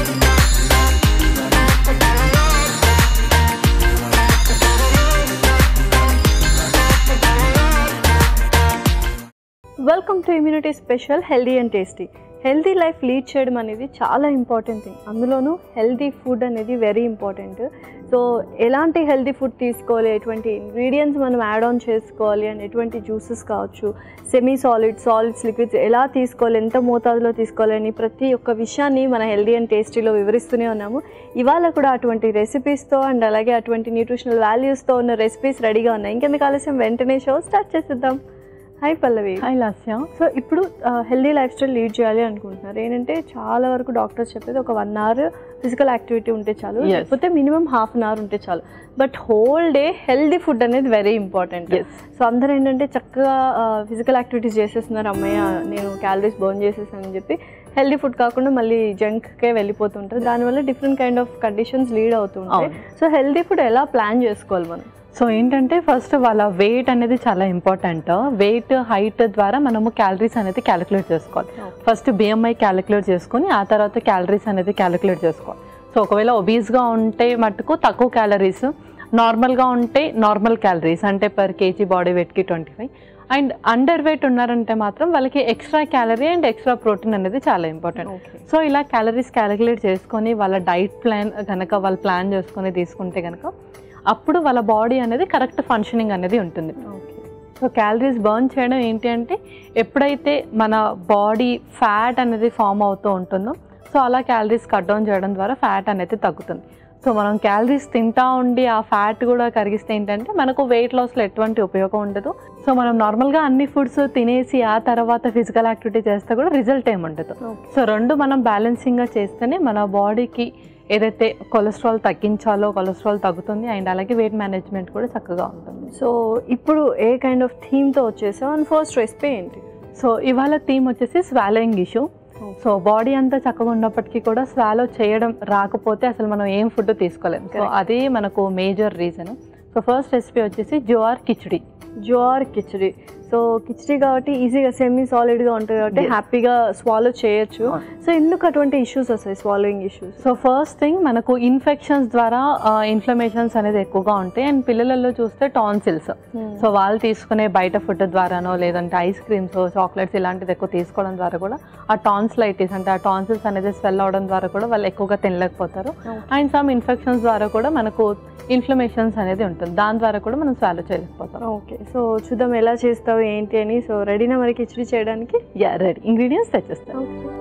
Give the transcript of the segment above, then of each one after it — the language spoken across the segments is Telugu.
Welcome to immunity special healthy and tasty healthy life lead చేయడం అనేది చాలా ఇంపార్టెంట్ థింగ్ అందులోనూ హెల్దీ ఫుడ్ అనేది వెరీ ఇంపార్టెంట్ సో ఎలాంటి హెల్దీ ఫుడ్ తీసుకోవాలి ఎటువంటి ఇంగ్రీడియంట్స్ మనం యాడ్ ఆన్ చేసుకోవాలి అండ్ ఎటువంటి జ్యూసెస్ కావచ్చు సెమీ సాలిడ్ సాలిడ్స్ లిక్విడ్స్ ఎలా తీసుకోవాలి ఎంత మోతాదులో తీసుకోవాలి అని ప్రతి ఒక్క విషయాన్ని మన హెల్దీ అండ్ టేస్టీలో వివరిస్తూనే ఉన్నాము ఇవాళ కూడా అటువంటి రెసిపీస్తో అండ్ అలాగే అటువంటి న్యూట్రిషనల్ వాల్యూస్తో ఉన్న రెసిపీస్ రెడీగా ఉన్నాయి ఇంకెందుకు ఆలస్యం వెంటనే షో స్టార్ట్ చేసేద్దాం hi Pallavi hi Lasya so ఇప్పుడు హెల్దీ లైఫ్ స్టైల్ లీడ్ చేయాలి అనుకుంటున్నారు ఏంటంటే చాలా వరకు డాక్టర్స్ చెప్పేది ఒక వన్ అవర్ ఫిజికల్ యాక్టివిటీ ఉంటే చాలు Yes. లేకపోతే మినిమం హాఫ్ అన్ అవర్ ఉంటే చాలు but whole day healthy food అనేది వెరీ ఇంపార్టెంట్ Yes. సో అందరూ ఏంటంటే చక్కగా ఫిజికల్ యాక్టివిటీస్ చేసేస్తున్నారు అమ్మయ్య నేను క్యాలరీస్ బర్న్ చేసేసానని చెప్పి హెల్దీ ఫుడ్ కాకుండా మళ్ళీ జంక్కే వెళ్ళిపోతుంటారు దానివల్ల different kind of conditions lead అవుతుంటాయి అవును. సో హెల్దీ ఫుడ్ ఎలా ప్లాన్ చేసుకోవాలి మనం సో ఏంటంటే ఫస్ట్ వాళ్ళ వెయిట్ అనేది చాలా ఇంపార్టెంట్ వెయిట్ హైట్ ద్వారా మనము క్యాలరీస్ అనేది క్యాలిక్యులేట్ చేసుకోవాలి ఫస్ట్ బిఎంఐ క్యాలిక్యులేట్ చేసుకొని ఆ తర్వాత క్యాలరీస్ అనేది క్యాలిక్యులేట్ చేసుకోవాలి సో ఒకవేళ ఒబీస్గా ఉంటే మటుకు తక్కువ క్యాలరీస్ నార్మల్గా ఉంటే నార్మల్ క్యాలరీస్ అంటే పర్ కేజీ బాడీ వెయిట్కి twenty five and under weight ఉన్నారంటే మాత్రం వాళ్ళకి extra calorie and extra protein అనేది చాలా ఇంపార్టెంట్ ఓకే సో ఇలా క్యాలరీస్ క్యాలిక్యులేట్ చేసుకొని వాళ్ళ డైట్ ప్లాన్ కనుక వాళ్ళు ప్లాన్ చేసుకొని తీసుకుంటే కనుక అప్పుడు వాళ్ళ బాడీ అనేది కరెక్ట్ ఫంక్షనింగ్ అనేది ఉంటుంది ఓకే సో క్యాలరీస్ బర్న్ చేయడం ఏంటి అంటే ఎప్పుడైతే మన బాడీ ఫ్యాట్ అనేది ఫామ్ అవుతూ ఉంటుందో సో అలా క్యాలరీస్ కట్ డౌన్ చేయడం ద్వారా ఫ్యాట్ అనేది తగ్గుతుంది సో మనం క్యాలరీస్ తింటా ఉండి ఆ ఫ్యాట్ కూడా కరిగిస్తే ఏంటంటే మనకు వెయిట్ లాస్లో ఎటువంటి ఉపయోగం ఉండదు సో మనం నార్మల్గా అన్ని ఫుడ్స్ తినేసి ఆ తర్వాత ఫిజికల్ యాక్టివిటీ చేస్తే కూడా రిజల్ట్ ఏమి ఉండదు ఓకే సో రెండు మనం బ్యాలెన్సింగ్గా చేస్తేనే మన బాడీకి ఏదైతే కొలెస్ట్రాల్ తగ్గించాలో కొలెస్ట్రాల్ తగ్గుతుంది అండ్ అలాగే వెయిట్ మేనేజ్మెంట్ కూడా చక్కగా ఉంటుంది సో ఇప్పుడు ఏ కైండ్ ఆఫ్ థీమ్తో వచ్చేసాం అండ్ ఫస్ట్ రెసిపీ ఏంటి సో ఇవాళ థీమ్ వచ్చేసి స్వాలోయింగ్ ఇష్యూ సో బాడీ అంతా చక్కగా ఉన్నప్పటికీ కూడా స్వాలో చేయడం రాకపోతే అసలు మనం ఏం ఫుడ్ తీసుకోలేము సో Correct. అది మనకు major reason so first recipe వచ్చేసి జోఆర్ కిచడి జోర్ కిచడీ సో కిచడీ కాబట్టి ఈజీగా సెమీ సాలిడ్గా ఉంటుంది కాబట్టి Yes. హ్యాపీగా స్వాలో చేయొచ్చు అవును. సో ఎందుకు అటువంటి ఇష్యూస్ వస్తాయి swallowing issues so first thing మనకు ఇన్ఫెక్షన్స్ ద్వారా ఇన్ఫ్లమేషన్స్ అనేది ఎక్కువగా ఉంటాయి అండ్ పిల్లలలో చూస్తే టాన్సిల్స్ సో వాళ్ళు తీసుకునే బయట ఫుడ్ ద్వారానో లేదంటే ఐస్ క్రీమ్స్ చాక్లెట్స్ ఇలాంటిది ఎక్కువ తీసుకోవడం ద్వారా కూడా ఆ టాన్స్లైటిస్ అంటే ఆ టాన్సిల్స్ అనేది స్వెల్ అవడం ద్వారా కూడా వాళ్ళు ఎక్కువగా తినలేకపోతారు అండ్ సమ్ ఇన్ఫెక్షన్స్ ద్వారా కూడా మనకు ఇన్ఫ్లమేషన్స్ అనేది ఉంటుంది దాని ద్వారా కూడా మనం స్వాలో చేయలేకపోతాం ఓకే సో చూద్దాం ఎలా చేస్తావు ఏంటి అని సో రెడీనా మరి కిచడీ చేయడానికి యా రెడీ ఇంగ్రీడియంట్స్ తెచ్చేస్తాను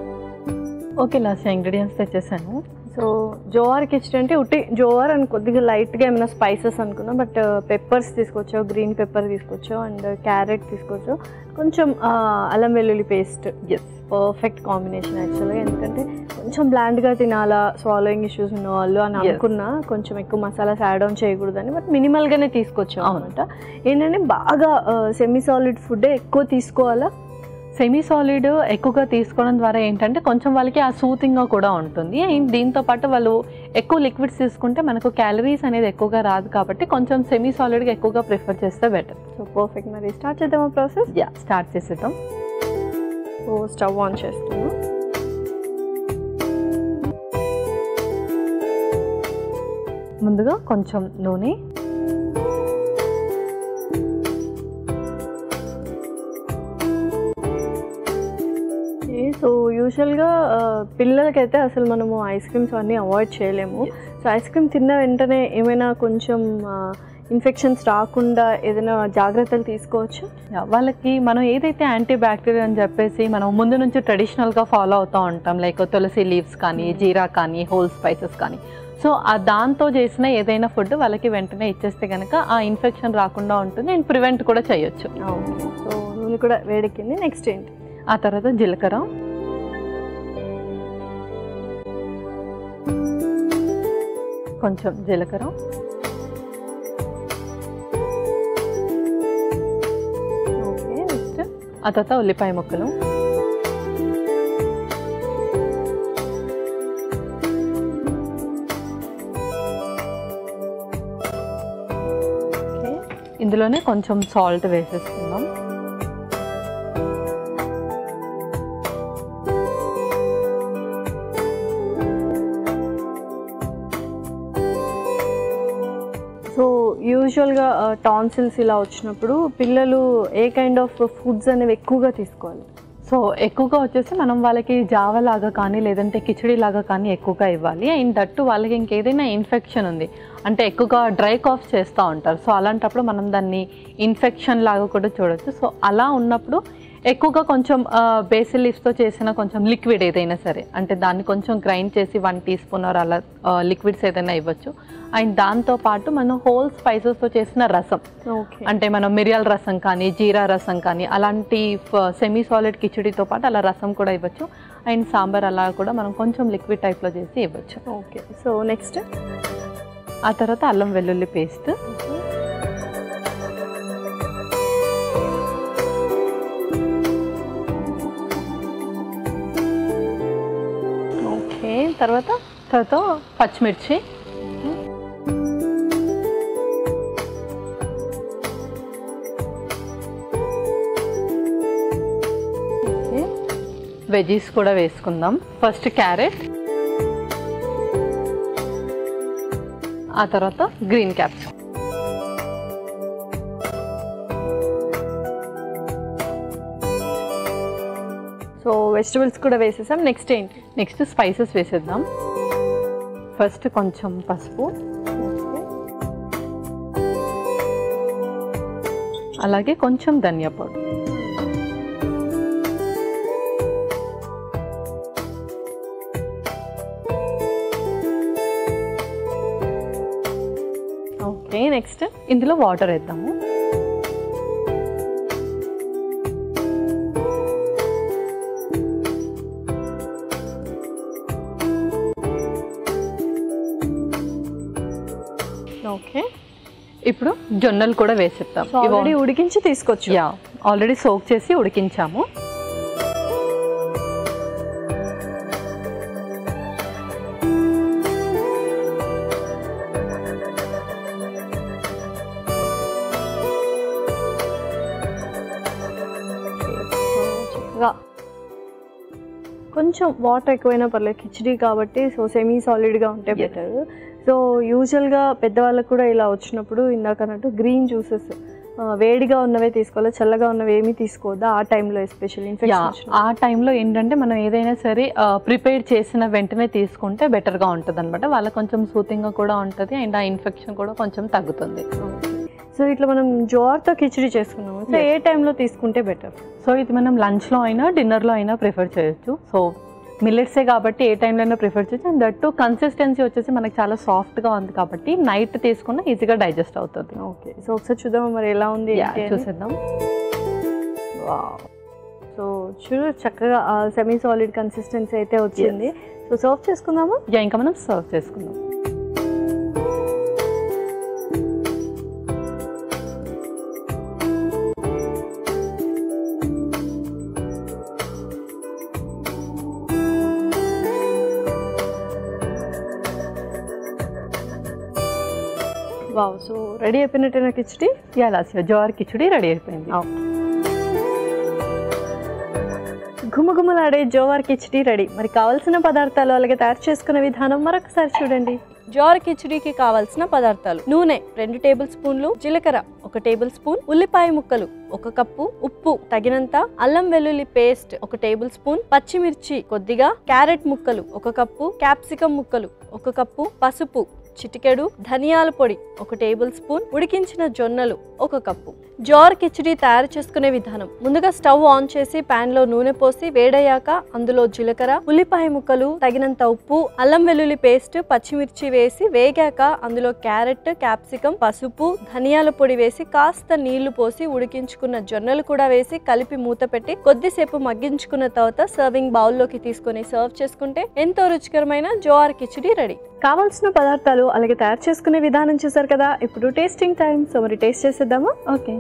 ఓకే లాస్ట్ ఇంగ్రీడియంట్స్ తెచ్చేసాను సో జోవార్ కిచడీ అంటే ఉట్టి జోవార్ అని కొద్దిగా లైట్గా ఏమైనా స్పైసెస్ అనుకున్నాం బట్ పెప్పర్స్ తీసుకొచ్చావు గ్రీన్ పెప్పర్ తీసుకొచ్చావు అండ్ క్యారెట్ తీసుకొచ్చావు కొంచెం ఆ, అల్లం వెల్లుల్లి పేస్ట్ ఎస్ పర్ఫెక్ట్ కాంబినేషన్ యాక్చువల్గా ఎందుకంటే కొంచెం బ్లాండ్గా తినాలా స్వాలోయింగ్ ఇష్యూస్ ఉన్న వాళ్ళు అని Yes. అనుకున్నా కొంచెం ఎక్కువ మసాలాస్ యాడ్ ఆన్ చేయకూడదని బట్ మినిమల్గానే తీసుకొచ్చాం అవును. అనమాట ఏంటంటే బాగా సెమీ సాలిడ్ ఫుడ్ ఎక్కువ తీసుకోవాలా సెమీ సాలిడ్ ఎక్కువగా తీసుకోవడం ద్వారా ఏంటంటే కొంచెం వాళ్ళకి ఆ సూతింగ్గా కూడా ఉంటుంది అండ్ దీంతో పాటు వాళ్ళు ఎక్కువ లిక్విడ్స్ తీసుకుంటే మనకు క్యాలరీస్ అనేది ఎక్కువగా రాదు కాబట్టి కొంచెం సెమీ సాలిడ్గా ఎక్కువగా ప్రిఫర్ చేస్తే బెటర్ సో పర్ఫెక్ట్ మరి స్టార్ట్ చేద్దామా ప్రాసెస్ యా స్టార్ట్ చేసేద్దాం సో స్టవ్ ఆన్ చేస్తున్నాం ముందుగా కొంచెం నూనె ఓకే సో యూజువల్గా పిల్లలకైతే అసలు మనము ఐస్ క్రీమ్స్ అన్నీ అవాయిడ్ చేయలేము సో ఐస్ క్రీమ్ తిన్న వెంటనే ఏమైనా కొంచెం ఇన్ఫెక్షన్స్ రాకుండా ఏదైనా జాగ్రత్తలు తీసుకోవచ్చు యా, వాళ్ళకి మనం ఏదైతే యాంటీ బ్యాక్టీరియా అని చెప్పేసి మనం ముందు నుంచి ట్రెడిషనల్గా ఫాలో అవుతూ ఉంటాం లైక్ తులసి లీవ్స్ కానీ జీరా కానీ హోల్ స్పైసెస్ కానీ సో ఆ దాంతో చేసిన ఏదైనా ఫుడ్ వాళ్ళకి వెంటనే ఇచ్చేస్తే కనుక ఆ ఇన్ఫెక్షన్ రాకుండా ఉంటుంది అండ్ ప్రివెంట్ కూడా చేయొచ్చు ఓకే సో నూనె కూడా వేడెక్కింది నెక్స్ట్ ఏంటి ఆ తర్వాత జీలకర్ర కొంచెం జీలకర్ర ఓకే నెక్స్ట్ ఆ తర్వాత ఉల్లిపాయ ముక్కలు ఓకే ఇందులోనే కొంచెం సాల్ట్ వేసేసుకుందాం సో యూజువల్గా టాన్సిల్స్ ఇలా వచ్చినప్పుడు పిల్లలు ఏ కైండ్ ఆఫ్ ఫుడ్స్ అనేవి ఎక్కువగా తీసుకోవాలి సో ఎక్కువగా వచ్చేసి మనం వాళ్ళకి జావ లాగా కానీ లేదంటే కిచడీ లాగా కానీ ఎక్కువగా ఇవ్వాలి అండ్ దట్టు వాళ్ళకి ఇంకేదైనా ఇన్ఫెక్షన్ ఉంది అంటే ఎక్కువగా డ్రై కాఫ్ చేస్తూ ఉంటారు సో అలాంటప్పుడు మనం దాన్ని ఇన్ఫెక్షన్ లాగా కూడా చూడొచ్చు సో అలా ఉన్నప్పుడు ఎక్కువగా కొంచెం బేసిల్ లీవ్స్తో చేసిన కొంచెం లిక్విడ్ ఏదైనా సరే అంటే దాన్ని కొంచెం గ్రైండ్ చేసి వన్ టీ స్పూన్ ఆర్ అలా లిక్విడ్స్ ఏదైనా ఇవ్వచ్చు అండ్ దాంతో పాటు మనం హోల్ స్పైసెస్తో చేసిన రసం ఓకే అంటే మనం మిరియాల రసం కానీ జీరా రసం కానీ అలాంటి సెమీ సాలిడ్ కిచడీతో పాటు అలా రసం కూడా ఇవ్వచ్చు అండ్ సాంబార్ అలా కూడా మనం కొంచెం లిక్విడ్ టైప్లో చేసి ఇవ్వచ్చు ఓకే సో నెక్స్ట్ ఆ తర్వాత అల్లం వెల్లుల్లి పేస్ట్ ఓకే తర్వాత తర్వాత పచ్చిమిర్చి ఓకే వెజీస్ కూడా వేసుకుందాం ఫస్ట్ క్యారెట్ ఆ తర్వాత గ్రీన్ క్యాప్సికమ్ సో వెజిటబుల్స్ కూడా వేసేసాం నెక్స్ట్ ఏంటి నెక్స్ట్ స్పైసెస్ వేసేద్దాం ఫస్ట్ కొంచెం పసుపు అలాగే కొంచెం ధనియా పౌడర్ ఓకే నెక్స్ట్ ఇందులో వాటర్ వేద్దాము ఓకే ఇప్పుడు జొన్నలు కూడా వేసేద్దాం సో ఆల్రెడీ ఉడికించి తీసుకోవచ్చు యా ఆల్రెడీ సోక్ చేసి ఉడికించాము చక్కగా కొంచెం వాటర్ ఎక్కువైనా పర్లేదు కిచడీ కాబట్టి సో సెమీ సాలిడ్గా ఉంటే Yes. బెటర్ సో యూజువల్గా పెద్దవాళ్ళకు కూడా ఇలా వచ్చినప్పుడు ఇందాక అన్నట్టు గ్రీన్ జ్యూసెస్ వేడిగా ఉన్నవే తీసుకోవాలి చల్లగా ఉన్నవి ఏమీ తీసుకోవద్దా ఆ టైంలో ఎస్పెషల్ యా ఇన్ఫెక్షన్ ఆ టైంలో ఏంటంటే మనం ఏదైనా సరే ప్రిపేర్ చేసిన వెంటనే తీసుకుంటే బెటర్గా ఉంటుంది అనమాట వాళ్ళకి కొంచెం సూతింగ్గా కూడా ఉంటుంది అండ్ ఆ ఇన్ఫెక్షన్ కూడా కొంచెం తగ్గుతుంది సో ఇట్లా మనం జోర్తో కిచడీ చేసుకున్నాము సో ఏ టైంలో తీసుకుంటే బెటర్ సో ఇది మనం లంచ్లో అయినా డిన్నర్లో అయినా ప్రిఫర్ చేయొచ్చు సో మిల్లెట్సే కాబట్టి ఏ టైంలో అయినా ప్రిఫర్ చేయొచ్చు అండ్ దట్టు కన్సిస్టెన్సీ వచ్చేసి మనకి చాలా సాఫ్ట్గా ఉంది కాబట్టి నైట్ తీసుకున్న ఈజీగా డైజెస్ట్ అవుతుంది ఓకే సో ఒకసారి చూద్దాం మరి ఎలా ఉంది యా, ఏంటి అని. చూసేద్దాం సో చూడు చక్కగా సెమీ సాలిడ్ కన్సిస్టెన్సీ అయితే వచ్చింది సో సర్వ్ చేసుకుందామా యా ఇంకా మనం సర్వ్ చేసుకుందాం వావ్ సో రెడీ అయిపోయినట్టు khichdi yeah last jowar khichdi ready అయిపోయింది ఘుమఘుమలాడే జోవార్ కిచడీ రెడీ మరి కావాల్సిన పదార్థాలు అలాగే తయారు చేసుకునే విధానం మరొకసారి చూడండి జోర్ కిచడీకి కావాల్సిన పదార్థాలు నూనె రెండు టేబుల్ స్పూన్లు జీలకర్ర ఒక టేబుల్ స్పూన్ ఉల్లిపాయ ముక్కలు ఒక కప్పు ఉప్పు తగినంత అల్లం వెల్లుల్లి పేస్ట్ ఒక టేబుల్ స్పూన్ పచ్చిమిర్చి కొద్దిగా క్యారెట్ ముక్కలు ఒక కప్పు క్యాప్సికం ముక్కలు ఒక కప్పు పసుపు చిటికెడు ధనియాల పొడి ఒక టేబుల్ స్పూన్ ఉడికించిన జొన్నలు ఒక కప్పు జోర్ కిచడీ తయారు చేసుకునే విధానం ముందుగా స్టవ్ ఆన్ చేసి పాన్ లో నూనె పోసి వేడయ్యాక అందులో జీలకర్ర ఉల్లిపాయ ముక్కలు తగినంత ఉప్పు అల్లం వెల్లుల్లి పేస్ట్ పచ్చిమిర్చి వేసి వేగాక అందులో క్యారెట్ క్యాప్సికం పసుపు ధనియాల పొడి వేసి కాస్త నీళ్లు పోసి ఉడికించుకున్న జొన్నలు కూడా వేసి కలిపి మూత పెట్టి కొద్దిసేపు మగ్గించుకున్న తర్వాత సర్వింగ్ బౌల్లోకి తీసుకొని సర్వ్ చేసుకుంటే ఎంతో రుచికరమైన జోఆర్ కిచడీ రెడీ కావాల్సిన పదార్థాలు అలాగే తయారు చేసుకునే విధానం చూసారు కదా ఇప్పుడు టేస్టింగ్ టైం సో మరి టేస్ట్ చేసేద్దామా ఓకే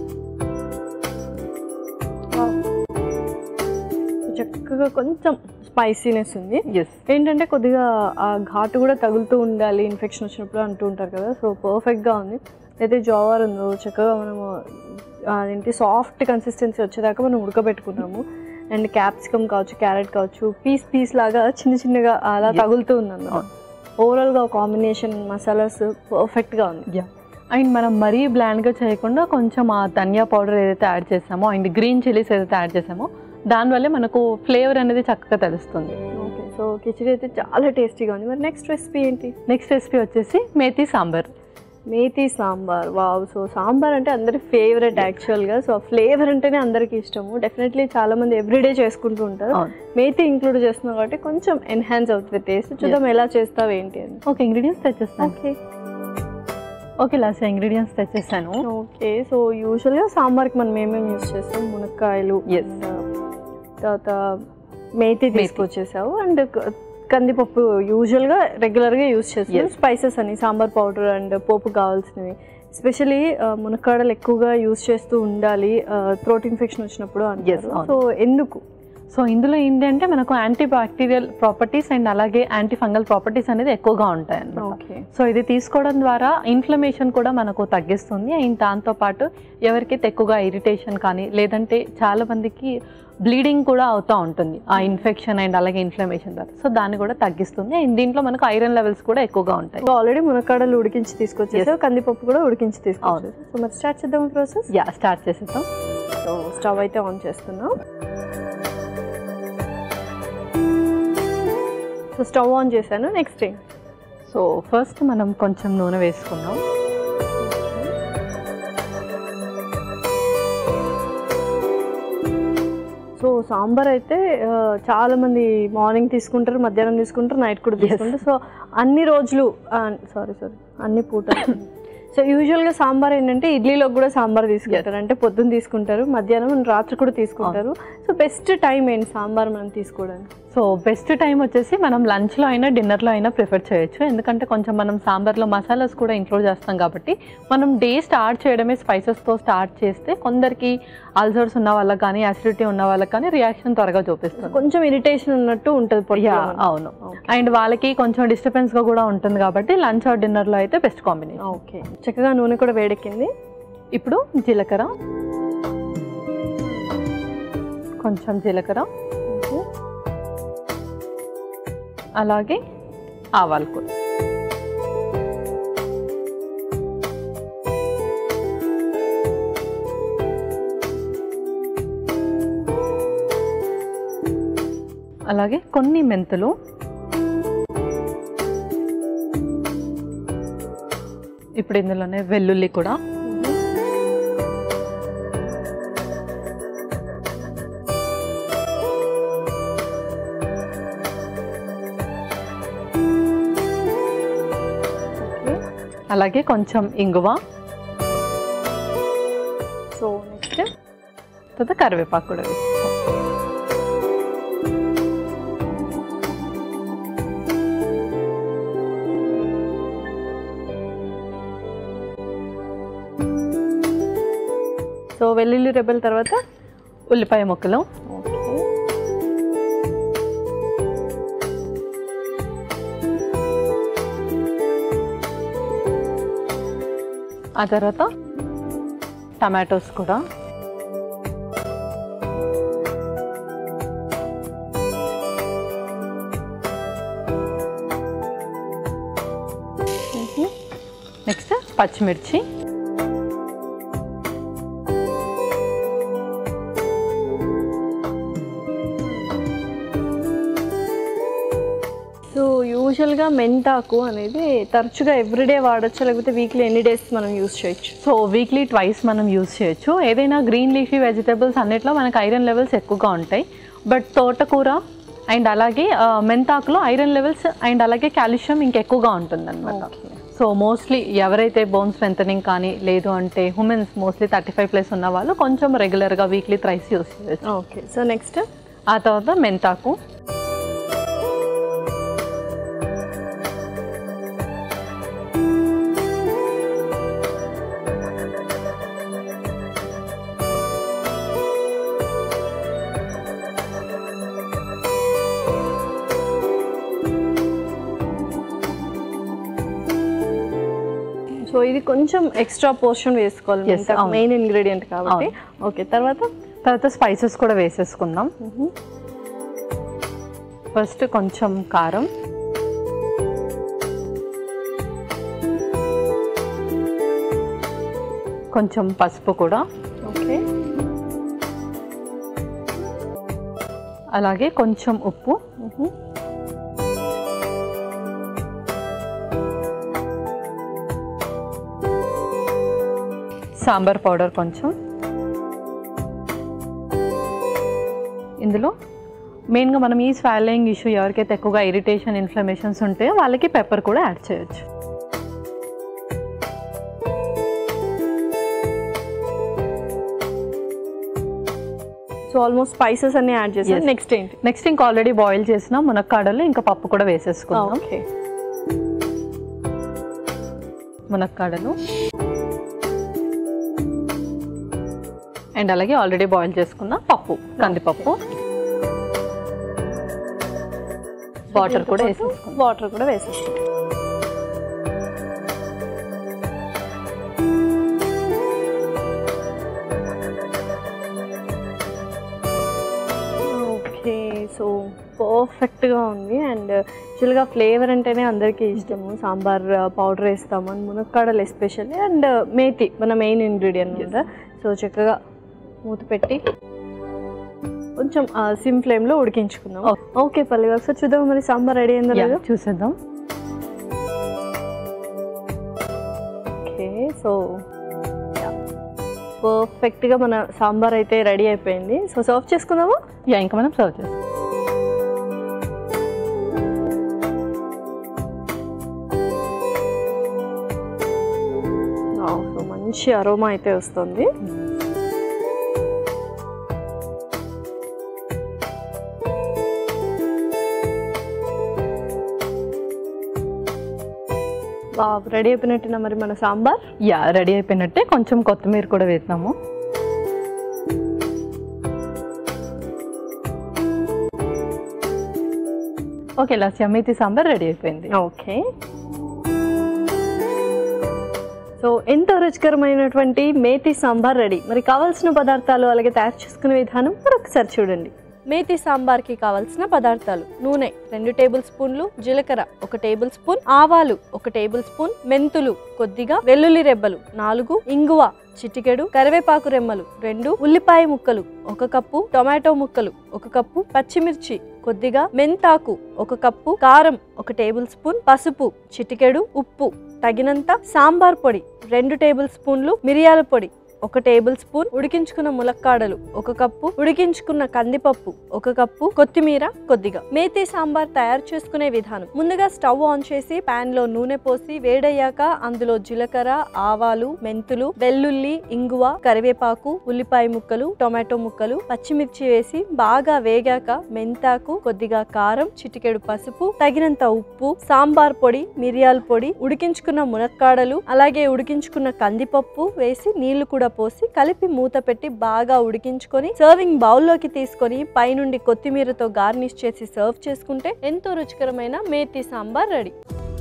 చక్కగా కొంచెం స్పైసీనెస్ ఉంది ఎస్ ఏంటంటే కొద్దిగా ఆ ఘాటు కూడా తగులుతూ ఉండాలి ఇన్ఫెక్షన్ వచ్చినప్పుడు అంటూ ఉంటారు కదా సో పర్ఫెక్ట్గా ఉంది అయితే జోవర్ ఉందో చక్కగా మనము అదేంటి సాఫ్ట్ కన్సిస్టెన్సీ వచ్చేదాకా మనం ఉడకబెట్టుకున్నాము అండ్ క్యాప్సికమ్ కావచ్చు క్యారెట్ కావచ్చు పీస్ పీస్ లాగా చిన్న చిన్నగా అలా Yes. తగులుతూ ఉంది అన్నమాట ఓవరాల్గా కాంబినేషన్ మసాలాస్ పర్ఫెక్ట్గా ఉంది యా అండ్ మనం మరీ బ్లాండ్గా చేయకుండా కొంచెం ఆ ధనియా పౌడర్ ఏదైతే యాడ్ చేసామో అండ్ గ్రీన్ చిల్లీస్ ఏదైతే యాడ్ చేసామో దానివల్లే మనకు ఫ్లేవర్ అనేది చక్కగా తెలుస్తుంది ఓకే సో కిచడీ అయితే చాలా టేస్టీగా ఉంది మరి నెక్స్ట్ రెసిపీ ఏంటి నెక్స్ట్ రెసిపీ వచ్చేసి మేతి సాంబార్ మేతి సాంబార్ వావ్ సో సాంబార్ అంటే అందరి ఫేవరెట్ యాక్చువల్గా సో ఫ్లేవర్ అంటేనే అందరికీ ఇష్టము డెఫినెట్లీ చాలా మంది ఎవ్రీడే చేసుకుంటూ ఉంటారు అవును మేతి ఇంక్లూడ్ చేస్తున్నాం కాబట్టి కొంచెం ఎన్హాన్స్ అవుతుంది టేస్ట్ చూద్దాం ఎలా చేస్తావు ఏంటి అని ఓకే ఇంగ్రీడియంట్స్ తెచ్చేస్తాను ఓకే ఓకే లాస్ట్ ఇంగ్రీడియంట్స్ తెచ్చేస్తాను ఓకే సో యూజువల్గా సాంబార్కి మనం ఏమేమి యూస్ చేస్తాం మునక్కాయలు Yes. and, తర్వాత మేతి తీసుకొచ్చేసావు అండ్ కందిపప్పు యూజువల్గా రెగ్యులర్గా యూస్ చేస్తాం Yes. స్పైసెస్ అని సాంబార్ పౌడర్ అండ్ పోపు కావాల్సినవి ఎస్పెషలీ మునక్కాడలు ఎక్కువగా యూస్ చేస్తూ ఉండాలి థ్రోట్ ఇన్ఫెక్షన్ వచ్చినప్పుడు Yes, అంటారు అవును. సో ఎందుకు సో ఇందులో ఏంటంటే మనకు యాంటీ బ్యాక్టీరియల్ ప్రాపర్టీస్ అండ్ అలాగే యాంటీ ఫంగల్ ప్రాపర్టీస్ అనేది ఎక్కువగా ఉంటాయి అన్నమాట ఓకే సో ఇది తీసుకోవడం ద్వారా ఇన్ఫ్లమేషన్ కూడా మనకు తగ్గిస్తుంది అండ్ దాంతోపాటు ఎవరికైతే ఎక్కువగా ఇరిటేషన్ కానీ లేదంటే చాలా మందికి బ్లీడింగ్ కూడా అవుతూ ఉంటుంది ఆ ఇన్ఫెక్షన్ అండ్ అలాగే ఇన్ఫ్లమేషన్ ద్వారా సో దాన్ని కూడా తగ్గిస్తుంది అండ్ దీంట్లో మనకు ఐరన్ లెవెల్స్ కూడా ఎక్కువగా ఉంటాయి ఆల్రెడీ మునక్కాడలు ఉడికించి తీసుకొచ్చేసావు కందిపప్పు కూడా ఉడికించి తీసుకొచ్చేసావు సో మరి స్టార్ట్ చేద్దాం ప్రాసెస్ యా స్టార్ట్ చేసేద్దాం సో స్టవ్ అయితే ఆన్ చేస్తున్నాం సో స్టవ్ ఆన్ చేశాను నెక్స్ట్ ఏం సో ఫస్ట్ మనం కొంచెం నూనె వేసుకుందాం సో సాంబార్ అయితే ఆ, చాలా మంది మార్నింగ్ తీసుకుంటారు మధ్యాహ్నం తీసుకుంటారు నైట్ కూడా తీసుకుంటారు సో అన్ని రోజులు సారీ సారీ అన్ని పూటలు సో యూజువల్గా సాంబార్ ఏంటంటే ఇడ్లీలోకి కూడా సాంబార్ తీసుకుంటారు అంటే పొద్దున్న తీసుకుంటారు మధ్యాహ్నం రాత్రి కూడా తీసుకుంటారు సో బెస్ట్ టైం ఏంటి సాంబార్ మనం తీసుకోవడానికి సో బెస్ట్ టైం వచ్చేసి మనం లంచ్లో అయినా డిన్నర్లో అయినా ప్రిఫర్ చేయొచ్చు ఎందుకంటే కొంచెం మనం సాంబార్లో మసాలాస్ కూడా ఇంక్లూడ్ చేస్తాం కాబట్టి మనం డే స్టార్ట్ చేయడమే స్పైసెస్తో స్టార్ట్ చేస్తే కొందరికి అల్సర్స్ ఉన్న వాళ్ళకి కానీ యాసిడిటీ ఉన్న వాళ్ళకి కానీ రియాక్షన్ త్వరగా చూపిస్తుంది కొంచెం ఇరిటేషన్ ఉన్నట్టు ఉంటుంది పొడిలో యా మనకి. అవును అండ్ వాళ్ళకి కొంచెం డిస్టర్బెన్స్గా కూడా ఉంటుంది కాబట్టి లంచ్ ఆర్ డిన్నర్లో అయితే బెస్ట్ కాంబినేషన్ ఓకే చక్కగా నూనె కూడా వేడెక్కింది ఇప్పుడు జీలకర్ర కొంచెం జీలకర్ర అలాగే ఆవాలు కూడా అలాగే కొన్ని మెంతులు ఇప్పుడు ఇందులోనే వెల్లుల్లి కూడా ఓకే అలాగే కొంచెం ఇంగువ సో నెక్స్ట్ తర్వాత కరివేపాకు కూడా వేసుకో సో వెల్లుల్లి రెబ్బల తర్వాత ఉల్లిపాయ ముక్కలు ఓకే ఆ తర్వాత టమాటోస్ కూడా నెక్స్ట్ పచ్చిమిర్చి సో యూజువల్గా మెంతాకు అనేది తరచుగా ఎవ్రీడే వాడచ్చు లేకపోతే వీక్లీ ఎన్ని డేస్ మనం యూస్ చేయొచ్చు సో వీక్లీ ట్వైస్ మనం యూస్ చేయొచ్చు ఏదైనా గ్రీన్ లీఫీ వెజిటబుల్స్ అన్నిట్లో మనకు ఐరన్ లెవెల్స్ ఎక్కువగా ఉంటాయి బట్ తోటకూర అండ్ అలాగే ఆ, మెంతాకులో ఐరన్ లెవెల్స్ అండ్ అలాగే కాల్షియం ఇంకెక్కువగా ఉంటుంది అనమాట సో మోస్ట్లీ ఎవరైతే బోన్ స్ట్రెంథనింగ్ కానీ లేదు అంటే womens mostly thirty five plus ఉన్న వాళ్ళు కొంచెం రెగ్యులర్గా వీక్లీ థ్రైస్ యూస్ చేయొచ్చు ఓకే సో నెక్స్ట్ ఆ తర్వాత మెంతాకు సో ఇది కొంచెం ఎక్స్ట్రా పోర్షన్ వేసుకోవాలి Yes, అవును. మెయిన్ ఇంగ్రీడియంట్ కాబట్టి ఓకే తర్వాత తర్వాత స్పైసెస్ కూడా వేసేసుకుందాం ఫస్ట్ కొంచెం కారం కొంచెం పసుపు కూడా ఓకే అలాగే కొంచెం ఉప్పు సాంబార్ పౌడర్ కొంచెం ఇందులో మెయిన్గా మనం ఈ స్వాలింగ్ ఇష్యూ ఎవరికైతే ఎక్కువగా ఇరిటేషన్ ఇన్ఫ్లమేషన్స్ ఉంటాయో వాళ్ళకి పెప్పర్ కూడా యాడ్ చేయొచ్చు సో ఆల్మోస్ట్ స్పైసెస్ అన్ని యాడ్ చేసాం Yes. నెక్స్ట్ ఏంటి నెక్స్ట్ ఇంకా ఆల్రెడీ బాయిల్ చేసిన మునక్కాడలు ఇంకా పప్పు కూడా వేసేసుకుందాం ఓకే మునక్కాడలు అండ్ అలాగే ఆల్రెడీ బాయిల్ చేసుకున్న పప్పు కందిపప్పు వాటర్ కూడా వేసేసుకుందాం వాటర్ కూడా వేసేస్తాం ఓకే సో పర్ఫెక్ట్గా ఉంది అండ్ యాక్చువల్గా ఫ్లేవర్ అంటేనే అందరికీ ఇష్టము సాంబార్ పౌడర్ వేస్తాము అని మునక్కాడలు ఎస్పెషల్లీ అండ్ మేతి మన మెయిన్ ఇంగ్రీడియంట్ కదా సో చక్కగా మూత పెట్టి కొంచెం సిమ్ ఫ్లేమ్లో ఉడికించుకుందాం Okay. ఓకే పల్లి ఒకసారి చూద్దాం మరి సాంబార్ రెడీ అయిందో Yeah, లేదో చూసేద్దాం ఓకే సో పర్ఫెక్ట్గా మన సాంబార్ అయితే రెడీ అయిపోయింది సో సర్వ్ చేసుకుందామా యా ఇంకా మనం సర్వ్ చేస్తాం సో మంచి అరోమా అయితే వస్తుంది రెడీ అయిపోయినట్టున్నా మరి మన సాంబార్ యా రెడీ అయిపోయినట్టే కొంచెం కొత్తిమీర కూడా వేద్దాము ఓకే లస్యా మేతి సాంబార్ రెడీ అయిపోయింది ఓకే సో ఎంతో రుచికరమైనటువంటి మేతి సాంబార్ రెడీ మరి కావాల్సిన పదార్థాలు అలాగే తయారు చేసుకునే విధానం మరొకసారి చూడండి మేతి సాంబార్కి కావాల్సిన పదార్థాలు నూనె రెండు టేబుల్ స్పూన్లు జీలకర్ర ఒక టేబుల్ స్పూన్ ఆవాలు ఒక టేబుల్ స్పూన్ మెంతులు కొద్దిగా వెల్లుల్లి రెబ్బలు నాలుగు ఇంగువ చిటికెడు కరివేపాకు రెమ్మలు రెండు ఉల్లిపాయ ముక్కలు ఒక కప్పు టొమాటో ముక్కలు ఒక కప్పు పచ్చిమిర్చి కొద్దిగా మెంతాకు ఒక కప్పు కారం ఒక టేబుల్ స్పూన్ పసుపు చిటికెడు ఉప్పు తగినంత సాంబార్ పొడి రెండు టేబుల్ స్పూన్లు మిరియాల పొడి ఒక టేబుల్ స్పూన్ ఉడికించుకున్న ములక్కాడలు ఒక కప్పు ఉడికించుకున్న కందిపప్పు ఒక కప్పు కొత్తిమీర కొద్దిగా మేతి సాంబార్ తయారు చేసుకునే విధానం ముందుగా స్టవ్ ఆన్ చేసి పాన్ లో నూనె పోసి వేడయ్యాక అందులో జీలకర్ర ఆవాలు మెంతులు వెల్లుల్లి ఇంగువ కరివేపాకు ఉల్లిపాయ ముక్కలు టొమాటో ముక్కలు పచ్చిమిర్చి వేసి బాగా వేగాక మెంతాకు కొద్దిగా కారం చిటికెడు పసుపు తగినంత ఉప్పు సాంబార్ పొడి మిరియాల పొడి ఉడికించుకున్న మునక్కాడలు అలాగే ఉడికించుకున్న కందిపప్పు వేసి నీళ్లు కూడా పోసి కలిపి మూత పెట్టి బాగా ఉడికించుకొని సర్వింగ్ బౌల్లోకి తీసుకొని పైనుండి కొత్తిమీరతో గార్నిష్ చేసి సర్వ్ చేసుకుంటే ఎంతో రుచికరమైన మేతి సాంబార్ రెడీ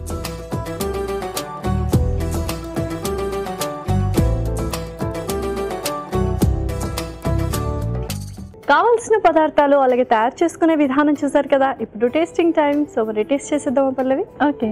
కావాల్సిన పదార్థాలు అలాగే తయారు చేసుకునే విధానం చూసారు కదా ఇప్పుడు టేస్టింగ్ టైం సో మరి టేస్ట్ చేసేద్దామా పల్లవి ఓకే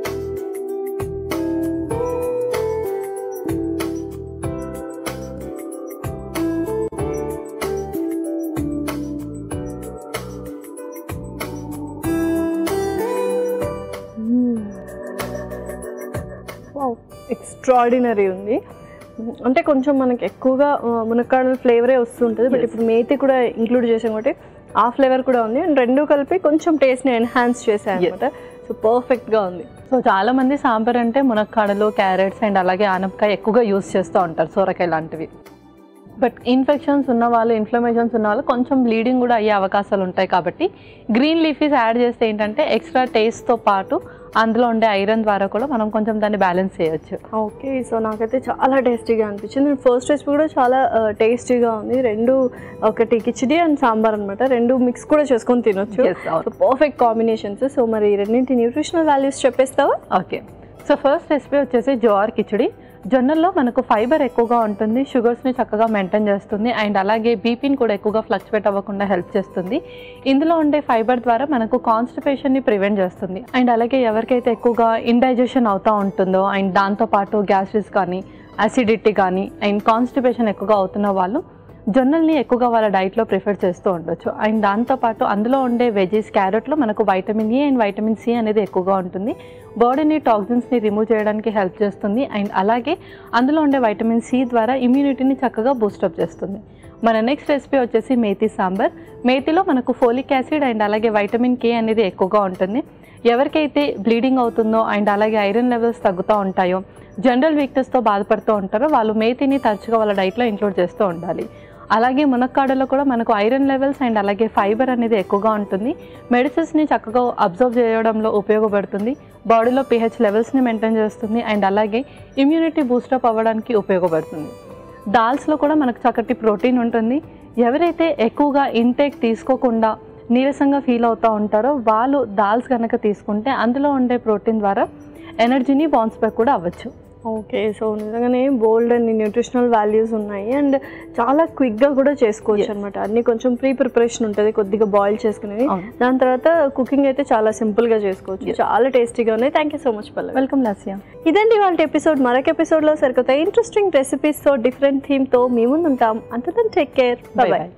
ఎక్స్ట్రాడినరీ ఉంది అంటే కొంచెం మనకి ఎక్కువగా ఆ, మునక్కాడల ఫ్లేవరే వస్తుంటుంది బట్ Yes. ఇప్పుడు మేతి కూడా ఇంక్లూడ్ చేసాం కాబట్టి ఆ ఫ్లేవర్ కూడా ఉంది అండ్ రెండు కలిపి కొంచెం టేస్ట్ని ఎన్హాన్స్ చేసాయి అనమాట సో పర్ఫెక్ట్గా ఉంది సో చాలా మంది సాంబార్ అంటే మునక్కాడలు క్యారెట్స్ అండ్ అలాగే ఆనపకాయ ఎక్కువగా యూస్ చేస్తూ ఉంటారు సోరకాయ లాంటివి బట్ ఇన్ఫెక్షన్స్ ఉన్న వాళ్ళు ఇన్ఫ్లమేషన్స్ ఉన్న వాళ్ళు కొంచెం బ్లీడింగ్ కూడా అయ్యే అవకాశాలు ఉంటాయి కాబట్టి గ్రీన్ లీఫీస్ యాడ్ చేస్తే ఏంటంటే ఎక్స్ట్రా టేస్ట్తో పాటు అందులో ఉండే ఐరన్ ద్వారా కూడా మనం కొంచెం దాన్ని బ్యాలెన్స్ చేయొచ్చు ఓకే సో నాకైతే చాలా టేస్టీగా అనిపించింది ఫస్ట్ రెసిపీ కూడా చాలా టేస్టీగా ఉంది రెండు ఒకటి కిచిడి అండ్ సాంబార్ అనమాట రెండు మిక్స్ కూడా చేసుకొని తినొచ్చు Yes, అవును. సో పర్ఫెక్ట్ కాంబినేషన్స్ సో మరి ఈ రెండింటి న్యూట్రిషనల్ వాల్యూస్ చెప్పేస్తావా ఓకే సో ఫస్ట్ రెసిపీ వచ్చేసి జోఆర్ కిచడి జొన్నల్లో మనకు ఫైబర్ ఎక్కువగా ఉంటుంది షుగర్స్ని చక్కగా మెయింటైన్ చేస్తుంది అండ్ అలాగే బీపీని కూడా ఎక్కువగా ఫ్లక్చువేట్ అవ్వకుండా హెల్ప్ చేస్తుంది ఇందులో ఉండే ఫైబర్ ద్వారా మనకు కాన్స్టిపేషన్ని ప్రివెంట్ చేస్తుంది అండ్ అలాగే ఎవరికైతే ఎక్కువగా ఇండైజెషన్ అవుతూ ఉంటుందో అండ్ దాంతోపాటు గ్యాస్ట్రిస్ కానీ అసిడిటీ కానీ అండ్ కాన్స్టిపేషన్ ఎక్కువగా అవుతున్న వాళ్ళు జొన్నల్ని ఎక్కువగా వాళ్ళ డైట్లో ప్రిఫర్ చేస్తూ ఉండొచ్చు అండ్ దాంతోపాటు అందులో ఉండే వెజీస్ క్యారెట్లో మనకు vitamin A and vitamin C అనేది ఎక్కువగా ఉంటుంది బాడీని టాక్సిన్స్ని రిమూవ్ చేయడానికి హెల్ప్ చేస్తుంది అండ్ అలాగే అందులో ఉండే వైటమిన్ సి ద్వారా ఇమ్యూనిటీని చక్కగా బూస్టప్ చేస్తుంది మన నెక్స్ట్ రెసిపీ వచ్చేసి మేతి సాంబార్ మేతిలో మనకు ఫోలిక్ యాసిడ్ అండ్ అలాగే వైటమిన్ కే అనేది ఎక్కువగా ఉంటుంది ఎవరికైతే బ్లీడింగ్ అవుతుందో అండ్ అలాగే ఐరన్ లెవెల్స్ తగ్గుతూ ఉంటాయో జనరల్ వీక్నెస్తో బాధపడుతూ ఉంటారో వాళ్ళు మేతిని తరచుగా వాళ్ళ డైట్లో ఇంక్లూడ్ చేస్తూ ఉండాలి అలాగే మునక్కాడలో కూడా మనకు ఐరన్ లెవెల్స్ అండ్ అలాగే ఫైబర్ అనేది ఎక్కువగా ఉంటుంది మెడిసిన్స్ని చక్కగా అబ్జర్వ్ చేయడంలో ఉపయోగపడుతుంది బాడీలో పిహెచ్ లెవెల్స్ని మెయింటైన్ చేస్తుంది అండ్ అలాగే ఇమ్యూనిటీ బూస్టప్ అవ్వడానికి ఉపయోగపడుతుంది దాల్స్లో కూడా మనకు చక్కటి ప్రోటీన్ ఉంటుంది ఎవరైతే ఎక్కువగా ఇంటేక్ తీసుకోకుండా నీరసంగా ఫీల్ అవుతూ ఉంటారో వాళ్ళు దాల్స్ కనుక తీసుకుంటే అందులో ఉండే ప్రోటీన్ ద్వారా ఎనర్జీని బౌన్స్ బ్యాక్ కూడా అవ్వచ్చు ఓకే సో నిజంగానే బోల్డ్ అన్ని న్యూట్రిషనల్ వాల్యూస్ ఉన్నాయి అండ్ చాలా క్విక్గా కూడా చేసుకోవచ్చు Yes. అనమాట అన్ని కొంచెం ప్రీ ప్రిపరేషన్ ఉంటుంది కొద్దిగా బాయిల్ చేసుకునేది అవును. దాని తర్వాత కుకింగ్ అయితే చాలా సింపుల్గా చేసుకోవచ్చు Yes. చాలా టేస్టీగా ఉన్నాయి thank you so much Pallavi welcome Lasya ఇదండి వాళ్ళ ఎపిసోడ్ మరొక ఎపిసోడ్లో సరికొత్త ఇంట్రెస్టింగ్ రెసిపీస్తో డిఫరెంట్ థీమ్తో మీ ముందు ఉంటాం అంతటా take care bye bye bye